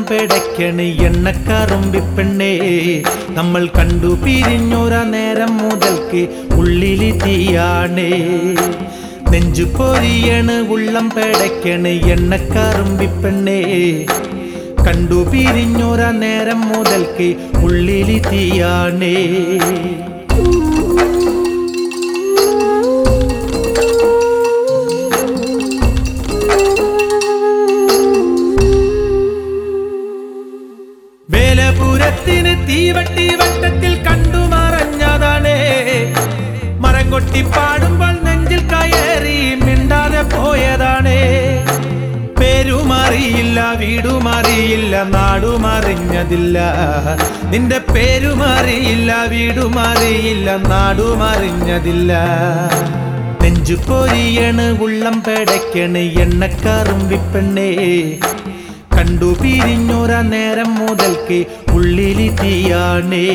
പെടയ്ക്കണ് എണ്ണക്കറുമ്പിപ്പെണ്ണേ നമ്മൾ കണ്ടു പിരിഞ്ഞൊര നേരം മുതൽക്ക് ഉള്ളിലി തീയാണേ നെഞ്ചു പൊരിയണ് ഉള്ളം പെടയ്ക്കണ് എണ്ണക്കറുമ്പിപ്പെണ്ണേ കണ്ടു പിരിഞ്ഞൊര നേരം മുതൽക്ക് ഉള്ളിലി തീയാണേ വേലപുരത്തിന് തീവട്ടി വട്ടത്തിൽ കണ്ടു മറഞ്ഞതാണേ മരം കൊട്ടി പാടുമ്പോൾ നെഞ്ചിൽ കയറി മിണ്ടാതെ പോയതാണേ പേരുമറിയില്ല വീടുമറിയില്ല നാടുമറിഞ്ഞതില്ല നിന്റെ പേരുമറിയില്ല വീടുമറിയില്ല നാടുമറിഞ്ഞതില്ല നെഞ്ചു പൊരിയണ് ഉള്ളം പെടയ്ക്കണ് എണ്ണക്കറുമ്പിപ്പെണ്ണേ കണ്ടു പിരിഞ്ഞൊര നേരം മുതൽക്ക് ഉള്ളിലി തീയാണേ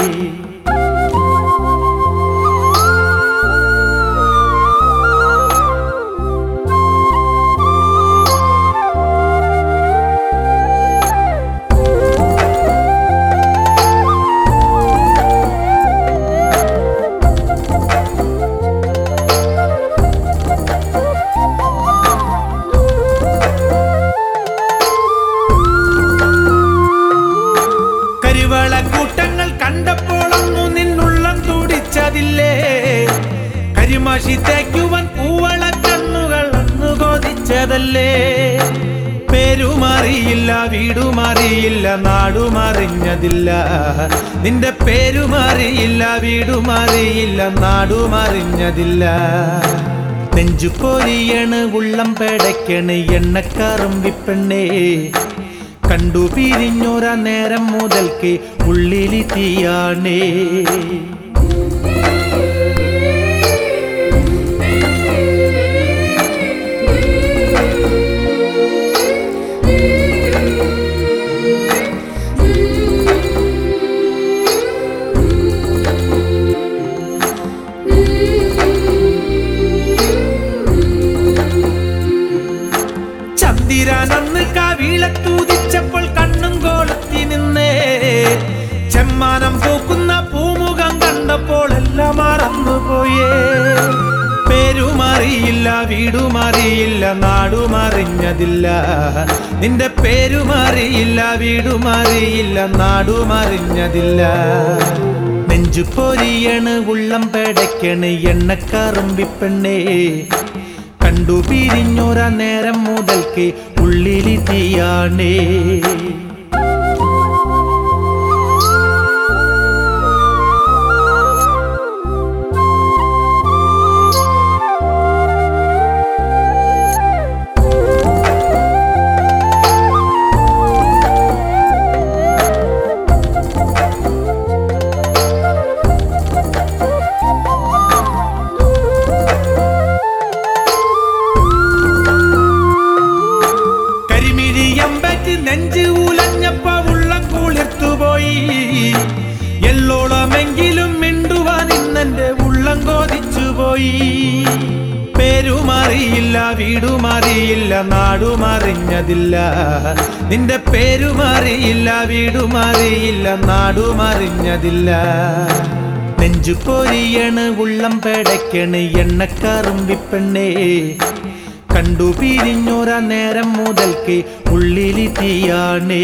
കരിവള കൂട്ടങ്ങൾ കണ്ടപ്പോഴൊന്നു നിന്നുള്ളം തുടിച്ചതില്ലേ കരിമാഷി തേക്കുവൻ പൂവള കണ്ണുകൾ അന്നു കൊതിച്ചതല്ലേ പേരുമറിയില്ല വീടുമറിയില്ല നാടുമറിഞ്ഞതില്ല നിന്റെ പേരുമറിയില്ല വീടുമറിയില്ല നാടുമറിഞ്ഞതില്ല നെഞ്ചു പൊരിയണ് ഉള്ളം പെടയ്ക്കണ് എണ്ണക്കറുമ്പിപ്പെണ്ണേ കണ്ടു പിരിഞ്ഞൊര നേരം മുതൽക്ക് ഉള്ളിലി തീയാണേ ചന്ദിരനന്ന് കവിളത്തൂതിച്ചപ്പോൾ കണ്ണും കോളത്തി നിന്നേ ചെമ്മാനം പൂക്കുന്ന പൂമുഖം കണ്ടപ്പോൾ എല്ലാം മറന്നുപോയേ പേരുമറിയില്ല വീടുമറിയില്ല നാടുമറിഞ്ഞതില്ല നിന്റെ പേരുമറിയില്ല വീടുമറിയില്ല നാടുമറിഞ്ഞതില്ല നെഞ്ചു പൊരിയണ് ഉള്ളം പെടയ്ക്കണ് എണ്ണക്കറുമ്പിപ്പെണ്ണേ കണ്ടു പിരിഞ്ഞൊര നേരം മുതൽക്ക് ഉള്ളിലി തീയാണേ കരിമിഴിയമ്പറ്റ് നെഞ്ച് ഉലഞ്ഞപ്പ ഉള്ളം കുളിർത്തുപോയി എല്ലോളമെങ്കിലും മിണ്ടുവാൻ ഇന്നെന്റെ ഉള്ളം കോതിച്ചുപോയി പേരുമറിയില്ല വീടുമറിയില്ല നാടുമറിഞ്ഞതില്ല നിന്റെ പേരുമറിയില്ല വീടുമറിയില്ല നാടുമറിഞ്ഞതില്ല നെഞ്ചു പൊരിയണ് ഉള്ളം പെടയ്ക്കണ് എണ്ണക്കറുമ്പിപ്പെണ്ണേ കണ്ടു പിരിഞ്ഞൊര നേരം മുതൽക്ക് ഉള്ളിലി തീയാണേ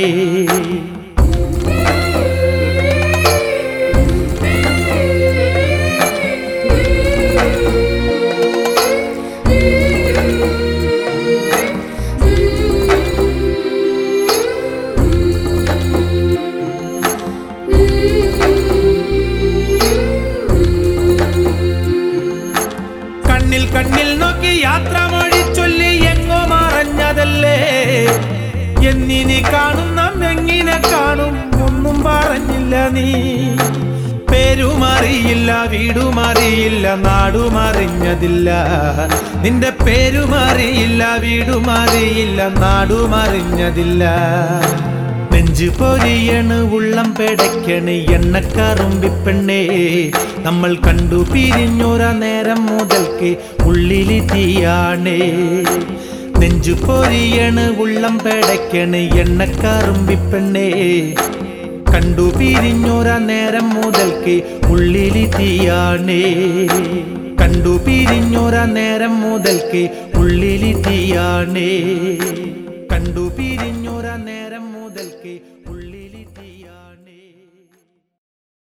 കണ്ണിൽ കണ്ണിൽ നോക്കി യാത്ര മൊഴി ചൊല്ലി എങ്ങോ മറഞ്ഞതല്ലേ എന്നിനി കാണുന്ന എങ്ങിനെ കാണും ഒന്നും പറഞ്ഞില്ല നീ പേരുമറിയില്ല വീടുമറിയില്ല നാടുമറിഞ്ഞതില്ല നിന്റെ പേരുമറിയില്ല വീടുമറിയില്ല നാടുമറിഞ്ഞതില്ല നെഞ്ചു പൊരിയണ് ഉള്ളം പെടയ്ക്കണ് എണ്ണക്കറുമ്പിപ്പെണ്ണേ നമ്മൾ കണ്ടു പിരിഞ്ഞൊര നേരം മുതൽക്ക് ഉള്ളിലി തീയാണേ നെഞ്ചു പൊരിയണ് ഉള്ളം പെടയ്ക്കണ് എണ്ണക്കാറുമ്പിപ്പെണ്ണേ കണ്ടു പിരിഞ്ഞൊരാ നേരം മുതൽക്ക് ഉള്ളിലി തീയാണേ കണ്ടു പിരിഞ്ഞൊരാ നേരം മുതൽക്ക് ഉള്ളിലി തീയാണേ കണ്ടു പിരിഞ്ഞൊരാ നേരം മുതൽ